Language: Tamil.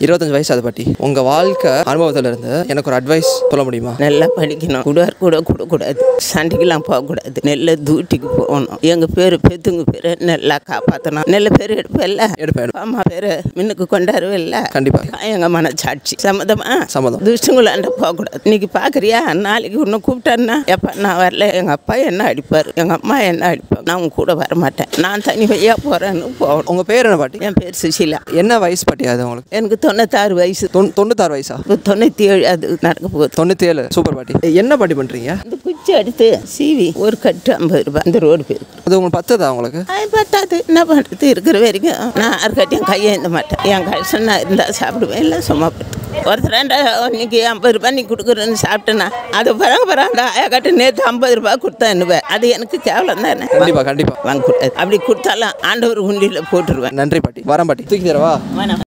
இருபத்தஞ்சு வயசு அது பாட்டி உங்க வாழ்க்கை அனுபவத்துல இருந்து எனக்கு ஒரு அட்வைஸ் சொல்ல முடியுமா நல்லா படிக்கணும் குடார் கூட கூடக்கூடாது சண்டைக்கெல்லாம் போகக்கூடாது நெல்ல தூட்டிக்கு போகணும் எங்கள் பேர் பெத்துங்க பேரை நல்லா காப்பாற்றணும் நெல்ல பேர் எடுப்பேல்ல எடுப்பேன் எடுப்பேன். அம்மா பேர் மின்னுக்கு கொண்டாருவில்ல கண்டிப்பா எங்கள் மனச்சாட்சி சம்மதமா சம்மதம். துஷ்டங்களாண்ட போகக்கூடாது இன்னைக்கு பார்க்குறியா நாளைக்கு இன்னும் கூப்பிட்டான்னா எப்போ நான் வரல எங்கள் அப்பா என்ன அடிப்பார் எங்கள் அம்மா என்ன அடிப்பார் நான் உங்க கூட வரமாட்டேன் நான் தனி வழியாக போகிறேன்னு போகணும் உங்க பேர் என்ன பாட்டி என் பேர் சுஷீலா என்ன வயசு பாட்டி அது உங்களுக்கு எனக்கு தொண்ணூத்தாறு வயசு தொண்ணூ தொண்ணூத்தாறு வயசா இப்போ தொண்ணூற்றி ஏழு அது நடக்க போகுது தொண்ணூத்தி ஏழு சூப்பர் பாட்டி என்ன பாட்டி பண்றீங்க இந்த குச்சி எடுத்து சீவி ஒரு கட்டு ஐம்பது ரூபாய் இந்த ரோடு போயிருக்கு அது உங்களுக்கு பத்ததா உங்களுக்கு அது பத்தாது என்ன பண்ணுறது இருக்கிற வரைக்கும் நான் யாருக்காட்டியும் கையேந்த மாட்டேன் என் கஷ்டம் நான் இருந்தால் சாப்பிடுவேன் இல்லை சும்மா படுத்து ஒருத்தர் ரெண்டா இன்னைக்கு ஐம்பது ரூபாய் நீ கொடுக்குறேன்னு சாப்பிட்டேன்னா அது பிறகு பிறகு அந்த ஆயா கட்டு நேற்று ஐம்பது ரூபாய் கொடுத்தா என்னவேன் அது எனக்கு கேவலம் தானே கண்டிப்பா கண்டிப்பா வாங்க கூடாது அப்படி கொடுத்தாலும் ஆண்டவர் உண்டியில் போட்டுருவேன் நன்றி பாட்டி வரேன் பாட்டி தூக்கி தரவா வேணாம்